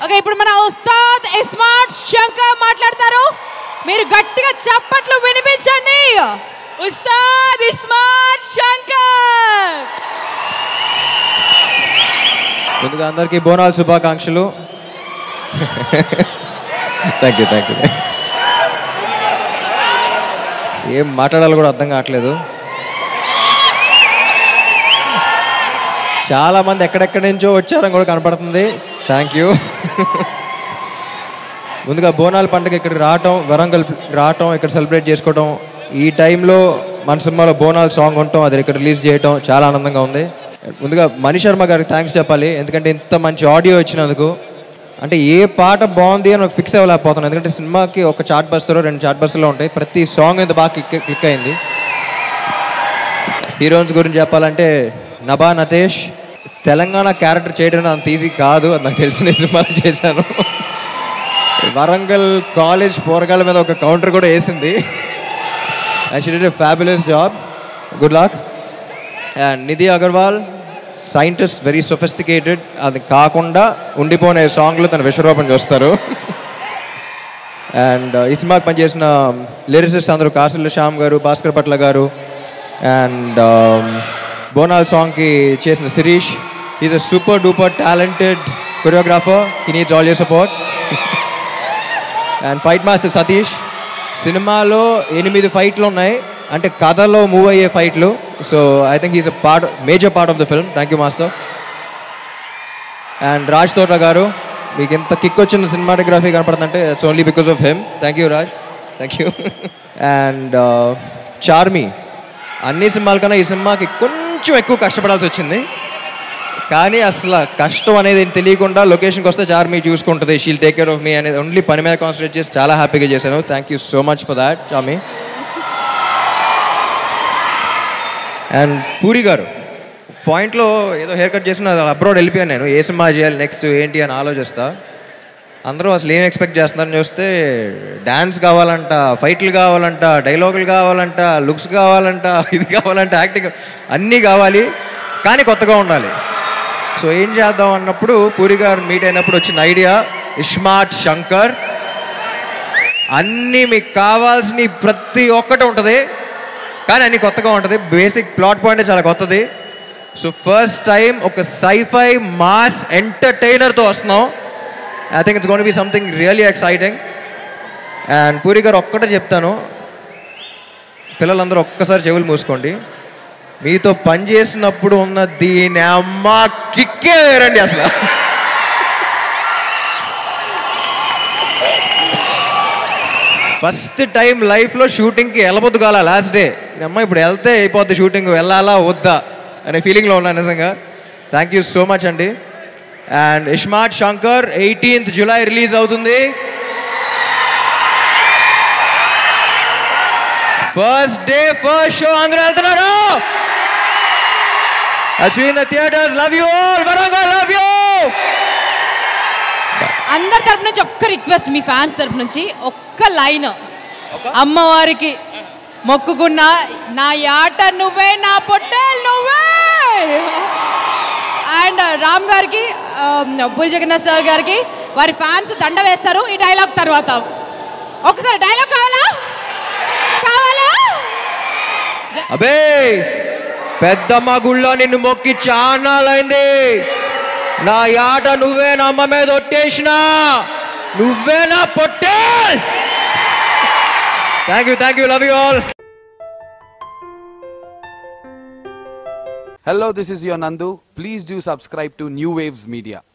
Okay ఇప్పుడు మన ఉస్తాద్ ఇస్మార్ట్ శంకర్ మాట్లాడతారు మీరు గట్టిగా చప్పట్లు వినిపించండి ఉస్తాద్ ఇస్మార్ట్ శంకర్ ముందుగా అందరికీ బోనాల శుభాకాంక్షలు థ్యాంక్ యూ థ్యాంక్ యూ ఏం మాట్లాడాలో కూడా అర్థం కావట్లేదు చాలా మంది ఎక్కడెక్కడి నుంచో వచ్చారని కూడా కనపడుతుంది థ్యాంక్ యూ ముందుగా బోనాల పండుగ ఇక్కడికి రావటం వరంగల్ రావటం ఇక్కడ సెలబ్రేట్ చేసుకోవటం ఈ టైంలో మన సినిమాలో బోనాల సాంగ్ ఉండటం అది ఇక్కడ రిలీజ్ చేయటం చాలా ఆనందంగా ఉంది ముందుగా మణి శర్మ గారికి థ్యాంక్స్ చెప్పాలి ఎందుకంటే ఇంత మంచి ఆడియో ఇచ్చినందుకు అంటే ఏ పాట బాగుంది అని ఫిక్స్ అవ్వలేకపోతున్నాను ఎందుకంటే సినిమాకి ఒక చార్ట్ బస్సులో రెండు చార్ట్ బస్సులో ఉంటాయి ప్రతి సాంగ్ ఎంత బాగా క్లిక్ క్లిక్ అయింది హీరోయిన్స్ గురించి చెప్పాలంటే నభా నతేష్ తెలంగాణ క్యారెక్టర్ చేయడం అంత ఈజీ కాదు అది నాకు తెలిసిన సినిమాలు చేశాను వరంగల్ కాలేజ్ పోరగాళ్ళ మీద ఒక కౌంటర్ కూడా వేసింది actually fabulous job good luck and Nidhi Agarwal scientist very sophisticated అది కాకుండా ఉండిపోయిన సాంగ్లో తన విశ్వరూపం చూస్తారు అండ్ ఈ సినిమాకి పనిచేసిన లిరిసిస్ట్ అందరూ కాసుల శ్యామ్ గారు భాస్కర్ పట్ల గారు అండ్ బోనాల్ సాంగ్కి చేసిన Shirish is a super duper talented choreographer he needs all your support and fight master Satish సినిమాలో ఎనిమిది ఫైట్లు ఉన్నాయి అంటే కథలో మూవ్ అయ్యే ఫైట్లు so I think is a part major part of the film thank you master and Raj Thota గారు మీకు ఎంత కిక్ వచ్చిన సినిమాటోగ్రఫీ కనపడుతుందంటే it's only because of him thank you Raj thank you and Charmi అన్ని సినిమాల కన్నా ఈ సినిమాకి కొంచెం ఎక్కువ కష్టపడాల్సి వచ్చింది కానీ అసలు కష్టం అనేది ఏం తెలియకుండా లొకేషన్కి వస్తే చార్మి చూసుకుంటుంది she'll take care of me అనేది ఓన్లీ పని మీద కాన్సన్ట్రేట్ చేసి చాలా హ్యాపీగా చేశాను thank you so much for that Charmi and Puri గారు పాయింట్లో ఏదో హెయిర్ కట్ చేసిన అబ్రాడ్ వెళ్ళిపోయాను నేను ఏ సినిమా చేయాలి నెక్స్ట్ ఏంటి అని ఆలోచిస్తా అందరూ అసలు ఏం ఎక్స్పెక్ట్ చేస్తున్నారని చూస్తే డ్యాన్స్ కావాలంట ఫైట్లు కావాలంట డైలాగులు కావాలంట లుక్స్ కావాలంట ఇది కావాలంట యాక్టింగ్ అన్నీ కావాలి కానీ కొత్తగా ఉండాలి సో ఏం చేద్దాం అన్నప్పుడు పూరి గారు మీట్ అయినప్పుడు వచ్చిన ఐడియా ఇస్మార్ట్ శంకర్ అన్నీ మీకు కావాల్సిన ప్రతి ఒక్కటి ఉంటుంది కానీ అన్ని కొత్తగా ఉంటుంది బేసిక్ ప్లాట్ పాయింట్ చాలా కొత్తది సో ఫస్ట్ టైం ఒక సైఫై మాస్ ఎంటర్టైనర్తో వస్తున్నాం I think it's gonna be something really exciting and Puri గారు ఒక్కటే చెప్తాను పిల్లలందరూ ఒక్కసారి చెవులు మూసుకోండి మీతో పని చేసినప్పుడు ఉన్న దీని అమ్మ కిక్కే వేరండి అసలు ఫస్ట్ టైం లైఫ్లో షూటింగ్కి వెళ్ళబోద్దు కాల లాస్ట్ డే అమ్మ ఇప్పుడు వెళ్తే అయిపోద్ది షూటింగ్ వెళ్ళాలా వద్దా అనే ఫీలింగ్లో ఉన్నాను నిజంగా థ్యాంక్ యూ సో మచ్ అండి and iSmart Shankar eighteenth July release అవుతుంది ఫస్ట్ డే ఫస్ట్ షో అందరూ వెళ్తున్నారు in the theatres love you all Warangal love you అందరి తరపు నుంచి ఒక్క రిక్వెస్ట్ మీ ఫ్యాన్స్ తరపు నుంచి ఒక్క లైన్ అమ్మవారికి మొక్కుకున్న నా యాట నువ్వే నా పొట్టేల్ నువ్వే అండ్ రామ్ గారికి ఆ, పూరి జగన్నాథ్ సార్ గారికి వారి ఫ్యాన్స్ దండ వేస్తారు ఈ డైలాగ్ తర్వాత ఒకసారి డైలాగ్ కావాలా కావాలా అబే పెద్దమ్మ గుళ్ళో నిన్ను మొక్కి చానాలైంది నా యాట నువ్వే నా అమ్మ మీద ఒట్టేసినా నువ్వే నా పొట్టే thank you thank you love you all Hello, this is your Nandu. Please do subscribe to New Waves Media.